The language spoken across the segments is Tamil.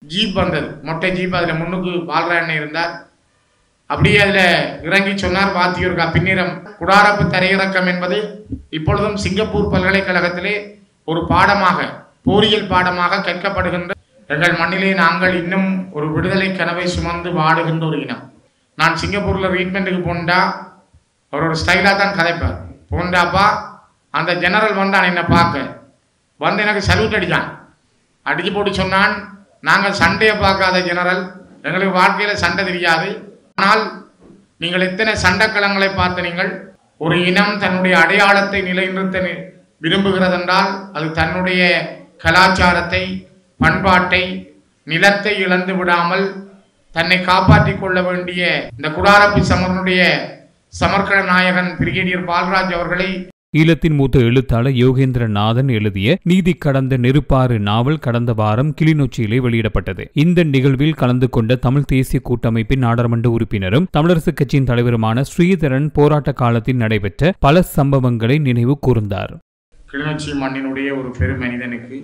ஜீப் வந்தது மொட்டை ஜீப் அதில் முன்னுக்கு பாலராயண்ண இருந்தார் அப்படியே அதில் இறங்கி சொன்னார் வாத்தியூர்கா பின்னிறம் குடாரப்பு தரையிறக்கம் என்பது இப்பொழுதும் சிங்கப்பூர் பல்கலைக்கழகத்திலே ஒரு பாடமாக போரியல் பாடமாக கற்கப்படுகின்ற எங்கள் மண்ணிலே நாங்கள் இன்னும் ஒரு விடுதலை கனவை சுமந்து வாடுகின்ற ஒரு இனம் நான் சிங்கப்பூரில் ட்ரீட்மெண்ட்டுக்கு போண்டா அவர் ஒரு ஸ்டைலாக தான் கதைப்பார் போண்டாப்பா அந்த ஜெனரல் வந்தான் என்னை பார்க்க வந்து எனக்கு சல்யூட் அடிச்சான் அடிச்சு போட்டு சொன்னான் நாங்கள் சண்டையை பார்க்காத ஜெனரல் எங்களுக்கு வாழ்க்கையில் சண்டை தெரியாது ஆனால் நீங்கள் எத்தனை சண்டைக்களங்களை பார்த்த நீங்கள் ஒரு இனம் தன்னுடைய அடையாளத்தை நிலைநிறுத்த நி- விரும்புகிறதென்றால் அது தன்னுடைய கலாச்சாரத்தை பண்பாட்டை நிலத்தை இழந்து விடாமல் தன்னை காப்பாற்றிக் கொள்ள வேண்டிய இந்த குடாரப்பி சமரனுடைய சமர்க்கட நாயகன் பிரிகேடியர் பால்ராஜ் அவர்களை ஈழத்தின் மூத்த எழுத்தாளர் யோகேந்திரநாதன் எழுதிய நீதி கடந்த நெருப்பாறு நாவல் கடந்த வாரம் கிளிநொச்சியிலே வெளியிடப்பட்டது இந்த நிகழ்வில் கலந்து கொண்ட தமிழ் தேசிய கூட்டமைப்பின் நாடாளுமன்ற உறுப்பினரும் தமிழரசுக் கட்சியின் தலைவருமான ஸ்ரீதரன் போராட்ட காலத்தில் நடைபெற்ற பல சம்பவங்களை நினைவு கூர்ந்தார் கிளிநொச்சி மண்ணினுடைய ஒரு பெரும் மனிதனுக்கு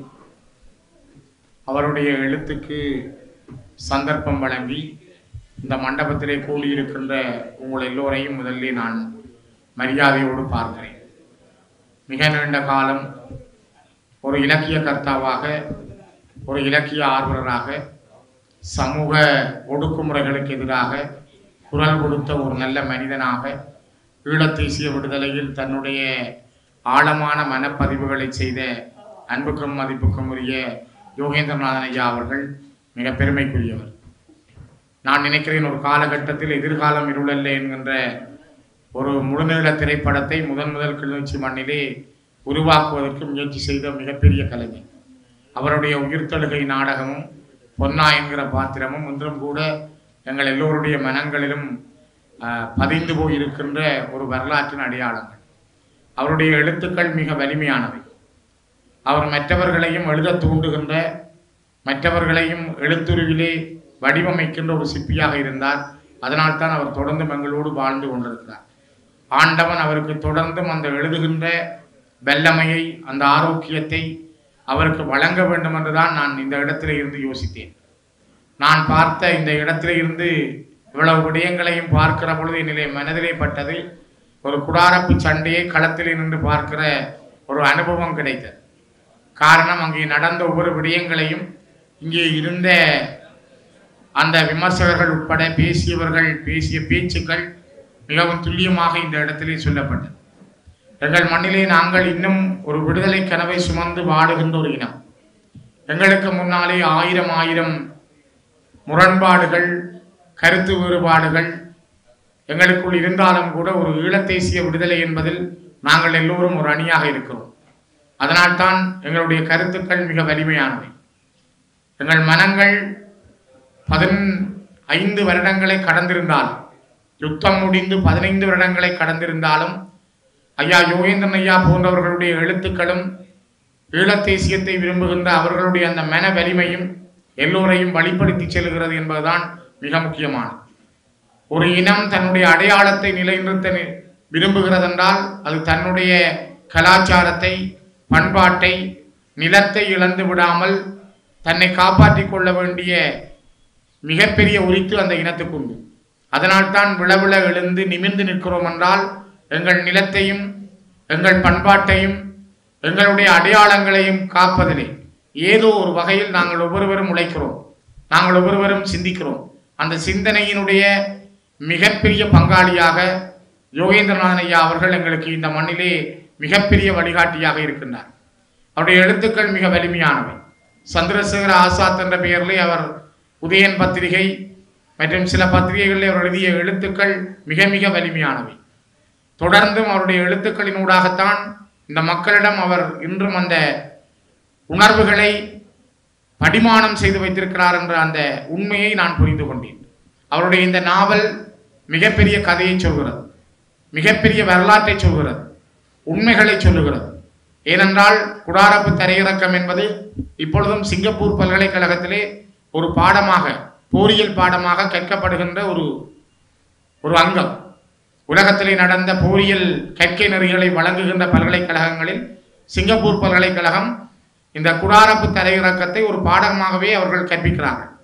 அவருடைய எழுத்துக்கு சந்தர்ப்பம் வழங்கி இந்த மண்டபத்திலே கூடியிருக்கின்ற உங்கள் எல்லோரையும் முதலில் நான் மரியாதையோடு பார்க்கிறேன் மிக நீண்ட காலம் ஒரு இலக்கிய கர்த்தாவாக ஒரு இலக்கிய ஆர்வலராக சமூக ஒடுக்குமுறைகளுக்கு எதிராக குரல் கொடுத்த ஒரு நல்ல மனிதனாக ஈழத்தேசிய விடுதலையில் தன்னுடைய ஆழமான மனப்பதிவுகளை செய்த அன்புக்கும் மதிப்புக்கும் உரிய யோகேந்திரநாதன் ஐயா அவர்கள் மிக பெருமைக்குரியவர் நான் நினைக்கிறேன் ஒரு காலகட்டத்தில் எதிர்காலம் இருளல்ல என்கின்ற ஒரு முழுநீள திரைப்படத்தை முதன் முதல் கிளிநொச்சி மண்ணிலே உருவாக்குவதற்கு முயற்சி செய்த மிகப்பெரிய கலைஞர் அவருடைய உயிர்த்தழுகை நாடகமும் பொன்னா என்கிற பாத்திரமும் இன்றும் கூட எங்கள் எல்லோருடைய மனங்களிலும் ஆஹ், பதிந்து போயிருக்கின்ற ஒரு வரலாற்றின் அடையாளங்கள் அவருடைய எழுத்துக்கள் மிக வலிமையானவை அவர் மற்றவர்களையும் எழுத தூண்டுகின்ற மற்றவர்களையும் எழுத்துருவிலே வடிவமைக்கின்ற ஒரு சிற்பியாக இருந்தார் அதனால்தான் அவர் தொடர்ந்து எங்களோடு வாழ்ந்து கொண்டிருக்கிறார் ஆண்டவன் அவருக்கு தொடர்ந்தும் அந்த எழுதுகின்ற வல்லமையை அந்த ஆரோக்கியத்தை அவருக்கு வழங்க வேண்டும் என்றுதான் நான் இந்த இடத்திலே இருந்து யோசித்தேன் நான் பார்த்த இந்த இடத்திலே இருந்து இவ்வளவு விடயங்களையும் பார்க்கிற பொழுது என்னிலே மனதிலே பட்டது ஒரு குடாரப்பு சண்டையை களத்திலே நின்று பார்க்கிற ஒரு அனுபவம் கிடைத்தது காரணம் அங்கே நடந்த ஒவ்வொரு விடயங்களையும் இங்கே இருந்த அந்த விமர்சகர்கள் உட்பட பேசியவர்கள் பேசிய பேச்சுக்கள் மிகவும் துல்லியமாக இந்த இடத்திலே சொல்லப்பட்டது எங்கள் மண்ணிலே நாங்கள் இன்னும் ஒரு விடுதலை கனவை சுமந்து வாடுகின்ற ஒரு இனம் எங்களுக்கு முன்னாலே ஆயிரம் ஆயிரம் முரண்பாடுகள் கருத்து வேறுபாடுகள் எங்களுக்குள் இருந்தாலும் கூட ஒரு ஈழத்தேசிய விடுதலை என்பதில் நாங்கள் எல்லோரும் ஒரு அணியாக இருக்கிறோம் அதனால்தான் எங்களுடைய கருத்துக்கள் மிக வலிமையானவை எங்கள் மனங்கள் பதின் ஐந்து வருடங்களை கடந்திருந்தாலும் யுத்தம் முடிந்து பதினைந்து வருடங்களை கடந்திருந்தாலும் ஐயா யோகேந்திரன் ஐயா போன்றவர்களுடைய எழுத்துக்களும் ஈழத்தேசியத்தை விரும்புகின்ற அவர்களுடைய அந்த மன வலிமையும் எல்லோரையும் வழிப்படுத்தி செல்கிறது என்பதுதான் மிக முக்கியமானது ஒரு இனம் தன்னுடைய அடையாளத்தை நிலைநிறுத்த நி- விரும்புகிறதென்றால் அது தன்னுடைய கலாச்சாரத்தை பண்பாட்டை நிலத்தை இழந்து விடாமல் தன்னை காப்பாற்றிக் கொள்ள வேண்டிய மிகப்பெரிய உரித்து அந்த இனத்துக்கு உண்டு அதனால்தான் விளவிள எழுந்து நிமிர்ந்து நிற்கிறோம் என்றால் எங்கள் நிலத்தையும் எங்கள் பண்பாட்டையும் எங்களுடைய அடையாளங்களையும் காப்பதிலே ஏதோ ஒரு வகையில் நாங்கள் ஒவ்வொருவரும் உழைக்கிறோம் நாங்கள் ஒவ்வொருவரும் சிந்திக்கிறோம் அந்த சிந்தனையினுடைய மிகப்பெரிய பங்காளியாக யோகேந்திரநாதன் ஐயா அவர்கள் எங்களுக்கு இந்த மண்ணிலே மிகப்பெரிய வழிகாட்டியாக இருக்கின்றார் அவருடைய எழுத்துக்கள் மிக வலிமையானவை சந்திரசேகர ஆசாத் என்ற பெயரிலே அவர் உதயன் பத்திரிகை மற்றும் சில பத்திரிகைகளில் அவர் எழுதிய எழுத்துக்கள் மிக மிக வலிமையானவை தொடர்ந்தும் அவருடைய எழுத்துக்களினூடாகத்தான் இந்த மக்களிடம் அவர் இன்றும் அந்த உணர்வுகளை படிமானம் செய்து வைத்திருக்கிறார் என்ற அந்த உண்மையை நான் புரிந்து கொண்டேன் அவருடைய இந்த நாவல் மிகப்பெரிய கதையை சொல்கிறது மிகப்பெரிய வரலாற்றை சொல்கிறது உண்மைகளை சொல்லுகிறது ஏனென்றால் குடாரப்பு தரையிறக்கம் என்பது இப்பொழுதும் சிங்கப்பூர் பல்கலைக்கழகத்திலே ஒரு பாடமாக போரியல் பாடமாக கற்கப்படுகின்ற ஒரு ஒரு அங்கம் உலகத்திலே நடந்த போரியல் கற்கை நெறிகளை வழங்குகின்ற பல்கலைக்கழகங்களில் சிங்கப்பூர் பல்கலைக்கழகம் இந்த குடாரப்பு தரையிறக்கத்தை ஒரு பாடமாகவே அவர்கள் கற்பிக்கிறார்கள்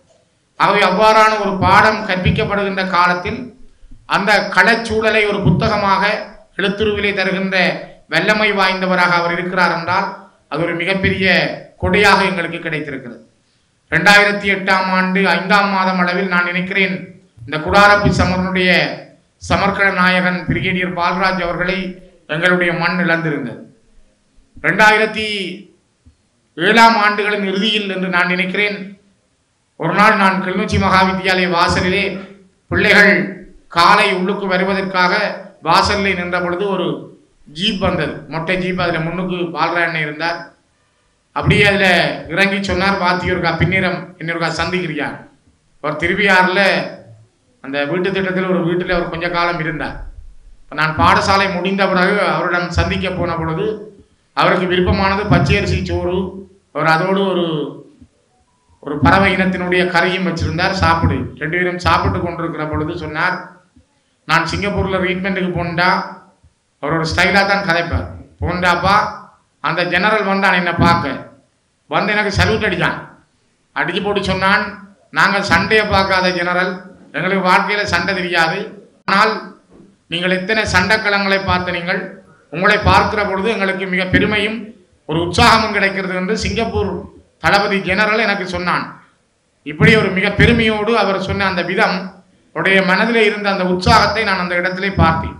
ஆகவே அவ்வாறான ஒரு பாடம் கற்பிக்கப்படுகின்ற காலத்தில் அந்த களச்சூழலை ஒரு புத்தகமாக எழுத்துருவிலே தருகின்ற வல்லமை வாய்ந்தவராக அவர் இருக்கிறார் என்றால் அது ஒரு மிகப்பெரிய கொடையாக எங்களுக்கு கிடைத்திருக்கிறது ரெண்டாயிரத்தி எட்டாம் ஆண்டு ஐந்தாம் மாதம் அளவில் நான் நினைக்கிறேன் இந்த குடாரப்பி சமரனுடைய சமர்க்கட நாயகன் பிரிகேடியர் பால்ராஜ் அவர்களை எங்களுடைய மண் இழந்திருந்தது ரெண்டாயிரத்தி ஏழாம் ஆண்டுகளின் இறுதியில் என்று நான் நினைக்கிறேன் ஒரு நாள் நான் கிளிநொச்சி மகாவித்தியாலய வாசலிலே பிள்ளைகள் காலை உள்ளுக்கு வருவதற்காக வாசலில் நின்ற பொழுது ஒரு ஜீப் வந்தது மொட்டை ஜீப் அதில் முன்னுக்கு பால்ராயண்ணன் இருந்தார் அப்படியே அதில் இறங்கி சொன்னார் வாத்தியூருக்கா பின்னிரம் இன்னொருக்கா சந்திக்கிறியா அவர் திருவியாறில் அந்த வீட்டு திட்டத்தில் ஒரு வீட்டில் அவர் கொஞ்ச காலம் இருந்தார் இப்ப நான் பாடசாலை முடிந்த பிறகு அவரிடம் சந்திக்க போன பொழுது அவருக்கு விருப்பமானது பச்சையரிசி சோறு அவர் அதோடு ஒரு ஒரு பறவை இனத்தினுடைய கறியும் வச்சிருந்தார் சாப்பிடு ரெண்டு பேரும் சாப்பிட்டு கொண்டிருக்கிற பொழுது சொன்னார் நான் சிங்கப்பூரில் ட்ரீட்மெண்ட்டுக்கு போனேன்டா அவர் ஒரு ஸ்டைலாக தான் கதைப்பார் போண்டாப்பா அந்த ஜெனரல் வந்தான் என்னை பார்க்க வந்து எனக்கு சல்யூட் அடித்தான் அடிச்சு போட்டு சொன்னான் நாங்கள் சண்டையை பார்க்காத ஜெனரல் எங்களுக்கு வாழ்க்கையில் சண்டை தெரியாது ஆனால் நீங்கள் எத்தனை சண்டைக்களங்களை பார்த்த நீங்கள் உங்களை பார்க்கிற பொழுது எங்களுக்கு மிக பெருமையும் ஒரு உற்சாகமும் கிடைக்கிறது என்று சிங்கப்பூர் தளபதி ஜெனரல் எனக்கு சொன்னான் இப்படி ஒரு மிக பெருமையோடு அவர் சொன்ன அந்த விதம் அவருடைய மனதிலே இருந்த அந்த உற்சாகத்தை நான் அந்த இடத்திலே பார்த்தேன்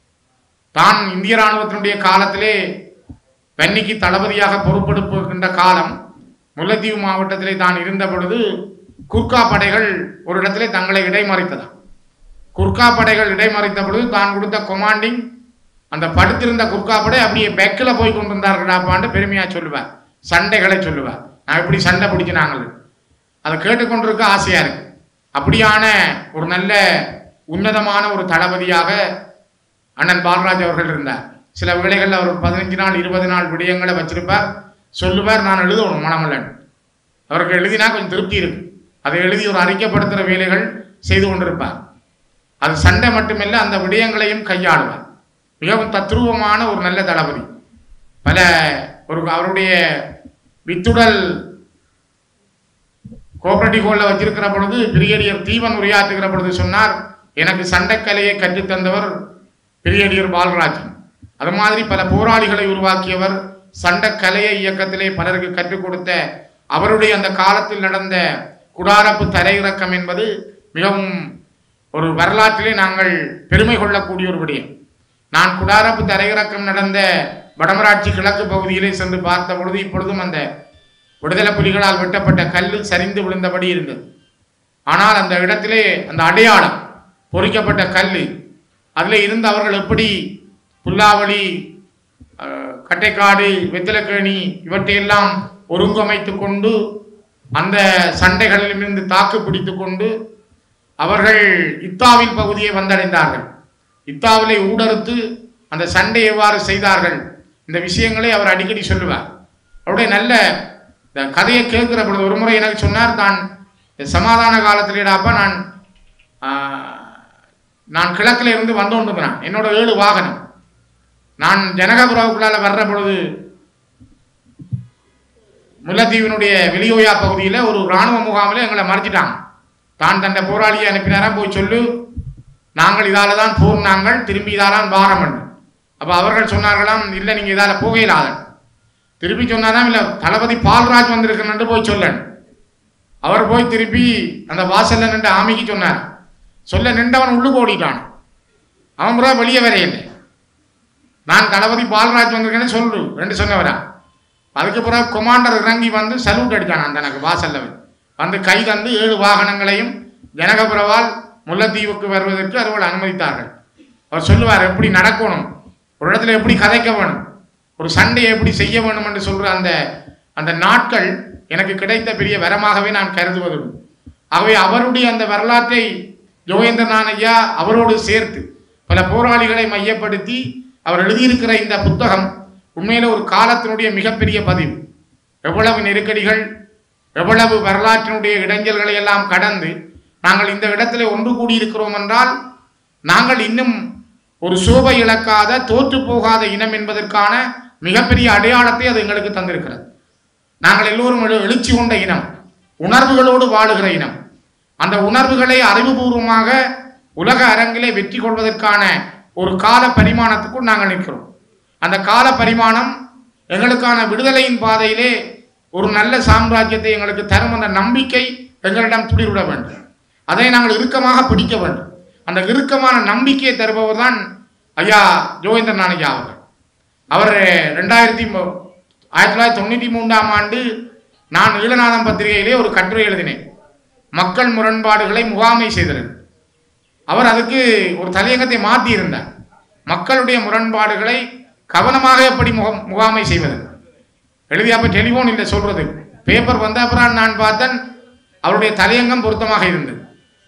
தான் இந்திய ராணுவத்தினுடைய காலத்திலே வன்னிக்கு தளபதியாக பொறுப்பெடுப்புகின்ற காலம் முல்லைத்தீவு மாவட்டத்திலே தான் இருந்த பொழுது குர்கா படைகள் ஒரு இடத்திலே தங்களை இடைமறித்ததாம் குர்கா படைகள் இடைமறித்த பொழுது தான் கொடுத்த கொமாண்டிங் அந்த படுத்திருந்த குர்கா படை அப்படியே பெக்கில் போய் கொண்டிருந்தார்களாப்பான்னு பெருமையா சொல்லுவார் சண்டைகளை சொல்லுவார் நான் இப்படி சண்டை பிடிச்சு நாங்கள் அதை கேட்டுக்கொண்டிருக்க ஆசையா இருக்கு அப்படியான ஒரு நல்ல உன்னதமான ஒரு தளபதியாக அண்ணன் பாலராஜ் அவர்கள் இருந்தார் சில வேளைகளில் அவர் பதினஞ்சு நாள் இருபது நாள் விடயங்களை வச்சிருப்பார் சொல்லுவார் நான் எழுதணும் மனமல்லன் அவருக்கு எழுதினா கொஞ்சம் திருப்தி இருக்கு அதை எழுதி ஒரு அறிக்கைப்படுத்துகிற வேலைகள் செய்து கொண்டிருப்பார் அது சண்டை மட்டுமில்லை அந்த விடயங்களையும் கையாளுவார் மிகவும் தத்ரூபமான ஒரு நல்ல தளபதி பல ஒரு அவருடைய வித்துடல் கோஆபரேட்டிவ் ஹோலில் வச்சிருக்கிற பொழுது பிரிகேடியர் தீவன் உரையாற்றுகிற பொழுது சொன்னார் எனக்கு சண்டைக்கலையை கற்றுத்தந்தவர் பிரிகேடியர் பாலராஜன் அது மாதிரி பல போராளிகளை உருவாக்கியவர் சண்டைக்கலையை இயக்கத்திலே பலருக்கு கற்றுக் கொடுத்த அவருடைய அந்த காலத்தில் நடந்த குடாரப்பு தரையிறக்கம் என்பது மிகவும் ஒரு வரலாற்றிலே நாங்கள் பெருமை கொள்ளக்கூடிய ஒரு விடயம் நான் குடாரப்பு தரையிறக்கம் நடந்த வடமராட்சி கிழக்கு பகுதியிலே சென்று பார்த்த பொழுது இப்பொழுதும் அந்த விடுதலை புலிகளால் வெட்டப்பட்ட கல் சரிந்து விழுந்தபடி இருந்தது ஆனால் அந்த இடத்திலே அந்த அடையாளம் பொறிக்கப்பட்ட கல் அதில் இருந்து அவர்கள் எப்படி புல்லாவளி அஹ், கட்டைக்காடு வெத்தலைக்கேணி இவற்றையெல்லாம் ஒருங்கமைத்து கொண்டு அந்த சண்டைகளிலிருந்து தாக்கு பிடித்து கொண்டு அவர்கள் இத்தாவில் பகுதியை வந்தடைந்தார்கள் இத்தாவிலை ஊடறுத்து அந்த சண்டை எவ்வாறு செய்தார்கள் இந்த விஷயங்களை அவர் அடிக்கடி சொல்லுவார் அவருடைய நல்ல இந்த கதையை கேட்கிற பொழுது ஒரு முறை எனக்கு சொன்னார் தான் இந்த சமாதான காலத்திலேடாப்பா நான் ஆஹ், நான் கிழக்கில் இருந்து வந்து கொண்டிருக்கிறேன் என்னோட ஏழு வாகனம் நான் ஜனகபுராவுக்குள்ளால வர்ற பொழுது முல்லைத்தீவினுடைய வெளியோயா பகுதியில் ஒரு இராணுவ முகாமில் எங்களை மறைச்சிட்டாங்க தான் தன்னை போராளியை அனுப்பினாராம் போய் சொல்லு நாங்கள் இதால தான் போர் நாங்கள் திரும்பி இதாலாம் வாரம் என்று அப்போ அவர்கள் சொன்னார்களாம் இல்லை நீங்கள் இதால போகையிலாத திருப்பி சொன்னாராம் இல்லை தளபதி பால்ராஜ் வந்திருக்கணுன்ட்டு போய் சொல்லன் அவர் போய் திருப்பி அந்த வாசல்ல நின்று ஆமிக்கு சொன்னார் சொல்ல நின்றவன் உள்ளுக்கு ஓடிட்டான் அவன் புறா வெளியே வரையில்லை நான் தளபதி பால்ராஜ் வந்திருக்கேன்னு சொல்லு ரெண்டு சொன்னவரா அதுக்கு பிறகு கொமாண்டர் இறங்கி வந்து சல்யூட் அடித்தான் அந்த எனக்கு வாசல்ல வந்து. வந்து கை தந்து ஏழு வாகனங்களையும் ஜனகபுரவால் முல்லைத்தீவுக்கு வருவதற்கு அவர்கள் அனுமதித்தார்கள் அவர் சொல்லுவார் எப்படி நடக்கணும் ஒரு இடத்துல எப்படி கதைக்க வேணும் ஒரு சண்டையை எப்படி செய்ய வேணும் என்று சொல்ற அந்த அந்த நாட்கள் எனக்கு கிடைத்த பெரிய வரமாகவே நான் கருதுவதுண்டு ஆகவே அவருடைய அந்த வரலாற்றை யோகேந்திரநாத் ஐயா அவரோடு சேர்த்து பல போராளிகளை மையப்படுத்தி அவர் எழுதியிருக்கிற இந்த புத்தகம் உண்மையில ஒரு காலத்தினுடைய மிகப்பெரிய பதிவு எவ்வளவு நெருக்கடிகள் எவ்வளவு வரலாற்றினுடைய இடைஞ்சல்களை எல்லாம் கடந்து நாங்கள் இந்த இடத்திலே ஒன்று கூடியிருக்கிறோம் என்றால் நாங்கள் இன்னும் ஒரு சோபை இழக்காத தோற்று போகாத இனம் என்பதற்கான மிகப்பெரிய அடையாளத்தை அது எங்களுக்கு தந்திருக்கிறது நாங்கள் எல்லோரும் எழு- எழுச்சி கொண்ட இனம் உணர்வுகளோடு வாழுகிற இனம் அந்த உணர்வுகளை அறிவுபூர்வமாக உலக அரங்கிலே வெற்றி கொள்வதற்கான ஒரு கால பரிமாணத்துக்குள் நாங்கள் நிற்கிறோம் அந்த கால பரிமாணம் எங்களுக்கான விடுதலையின் பாதையிலே ஒரு நல்ல சாம்ராஜ்யத்தை எங்களுக்கு தரும் அந்த நம்பிக்கை எங்களிடம் துளிர்விட வேண்டும் அதை நாங்கள் இறுக்கமாக பிடிக்க வேண்டும் அந்த இறுக்கமான நம்பிக்கையை தருபவர் தான் ஐயா ஜோகேந்திரநாத் ஐயா அவர்கள் அவர் ரெண்டாயிரத்தி மு- ஆயிரத்தி தொள்ளாயிரத்தி தொண்ணூற்றி மூன்றாம் ஆண்டு நான் ஈழநாதம் பத்திரிகையிலே ஒரு கட்டுரை எழுதினேன் மக்கள் முரண்பாடுகளை முகாமை செய்தனர் அவர் அதுக்கு ஒரு தலையங்கத்தை மாற்றி இருந்தார் மக்களுடைய முரண்பாடுகளை கவனமாக எப்படி முகம் முகாமை செய்வது எழுதி அப்போ டெலிஃபோன் இல்லை சொல்றது பேப்பர் வந்த அப்புறம் நான் பார்த்தேன் அவருடைய தலையங்கம் பொருத்தமாக இருந்தது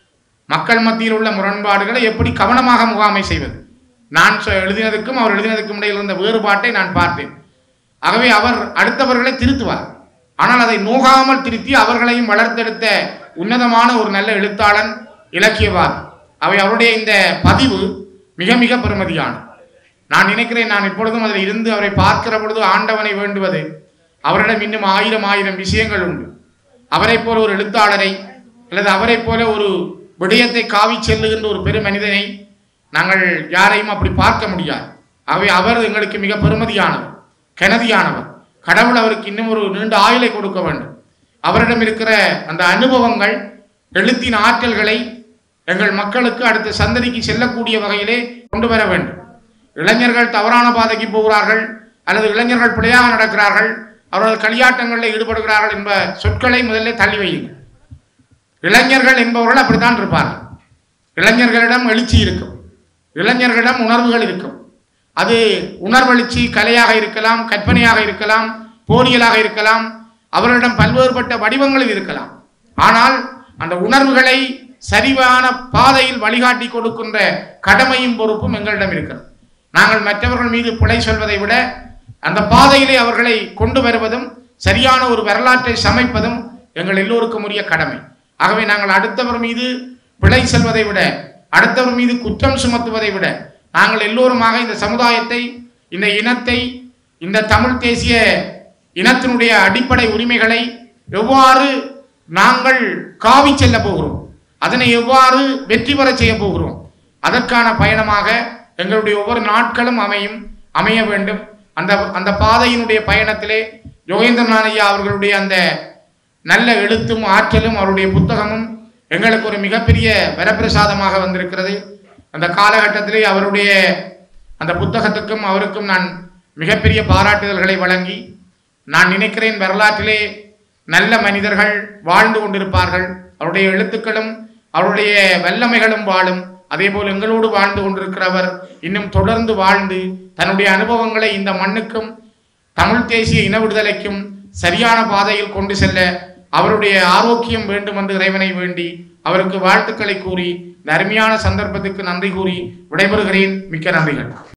மக்கள் மத்தியில் உள்ள முரண்பாடுகளை எப்படி கவனமாக முகாமை செய்வது நான் சொ- எழுதினதுக்கும் அவர் எழுதினதுக்கும் இடையில் இருந்த வேறுபாட்டை நான் பார்த்தேன் ஆகவே அவர் அடுத்தவர்களை திருத்துவார் ஆனால் அதை நோகாமல் திருத்தி அவர்களையும் வளர்த்தெடுத்த உன்னதமான ஒரு நல்ல எழுத்தாளன் இலக்கியவாதி அவை அவருடைய இந்த பதிவு மிக மிக பெருமதியானது நான் நினைக்கிறேன் நான் இப்பொழுதும் அதில் இருந்து அவரை பார்க்கிற பொழுது ஆண்டவனை வேண்டுவது அவரிடம் இன்னும் ஆயிரம் ஆயிரம் விஷயங்கள் உண்டு அவரைப் போல ஒரு எழுத்தாளரை அல்லது அவரைப் போல ஒரு விடயத்தை காவி செல்லுகின்ற ஒரு பெரு மனிதனை நாங்கள் யாரையும் அப்படி பார்க்க முடியாது ஆகவே அவர் எங்களுக்கு மிக பெருமதியானவர் கெனதியானவர் கடவுள் அவருக்கு இன்னும் ஒரு நீண்ட ஆயுளை கொடுக்க வேண்டும் அவரிடம் இருக்கிற அந்த அனுபவங்கள் எழுத்தின் ஆற்றல்களை எங்கள் மக்களுக்கு அடுத்த சந்ததிக்கு செல்லக்கூடிய வகையிலே கொண்டு வர வேண்டும் இளைஞர்கள் தவறான பாதைக்கு போகிறார்கள் அல்லது இளைஞர்கள் பிழையாக நடக்கிறார்கள் அவர்கள் களியாட்டங்களில் ஈடுபடுகிறார்கள் என்ப சொற்களை முதல்ல தள்ளி வையுங்கள் இளைஞர்கள் என்பவர்கள் அப்படித்தான் இருப்பார்கள் இளைஞர்களிடம் எழுச்சி இருக்கும் இளைஞர்களிடம் உணர்வுகள் இருக்கும் அது உணர்வெழுச்சி கலையாக இருக்கலாம் கற்பனையாக இருக்கலாம் போரியலாக இருக்கலாம் அவர்களிடம் பல்வேறுபட்ட வடிவங்களில் இருக்கலாம் ஆனால் அந்த உணர்வுகளை சரிவான பாதையில் வழிகாட்டி கொடுக்கின்ற கடமையும் பொறுப்பும் எங்களிடம் இருக்கிறது நாங்கள் மற்றவர்கள் மீது பிழை சொல்வதை விட அந்த பாதையிலே அவர்களை கொண்டு வருவதும் சரியான ஒரு வரலாற்றை சமைப்பதும் எங்கள் எல்லோருக்கும் உரிய கடமை ஆகவே நாங்கள் அடுத்தவர் மீது பிழை செல்வதை விட அடுத்தவர் மீது குற்றம் சுமத்துவதை விட நாங்கள் எல்லோருமாக இந்த சமுதாயத்தை இந்த இனத்தை இந்த தமிழ் தேசிய இனத்தினுடைய அடிப்படை உரிமைகளை எவ்வாறு நாங்கள் காவி செல்ல போகிறோம் அதனை எவ்வாறு வெற்றி பெற செய்ய போகிறோம் அதற்கான பயணமாக எங்களுடைய ஒவ்வொரு நாட்களும் அமையும் அமைய வேண்டும் அந்த அந்த பாதையினுடைய பயணத்திலே யோகேந்திரநாத் ஐயா அவர்களுடைய அந்த நல்ல எழுத்தும் ஆற்றலும் அவருடைய புத்தகமும் எங்களுக்கு ஒரு மிகப்பெரிய வரப்பிரசாதமாக வந்திருக்கிறது அந்த காலகட்டத்திலே அவருடைய அந்த புத்தகத்துக்கும் அவருக்கும் நான் மிகப்பெரிய பாராட்டுதல்களை வழங்கி நான் நினைக்கிறேன் வரலாற்றிலே நல்ல மனிதர்கள் வாழ்ந்து கொண்டிருப்பார்கள் அவருடைய எழுத்துக்களும் அவருடைய வல்லமைகளும் வாழும் அதேபோல் எங்களோடு வாழ்ந்து கொண்டிருக்கிறவர் இன்னும் தொடர்ந்து வாழ்ந்து தன்னுடைய அனுபவங்களை இந்த மண்ணுக்கும் தமிழ் தேசிய இன விடுதலைக்கும் சரியான பாதையில் கொண்டு செல்ல அவருடைய ஆரோக்கியம் வேண்டும் என்று இறைவனை வேண்டி அவருக்கு வாழ்த்துக்களை கூறி இந்த அருமையான சந்தர்ப்பத்துக்கு நன்றி கூறி விடைபெறுகிறேன் மிக்க நன்றிகள்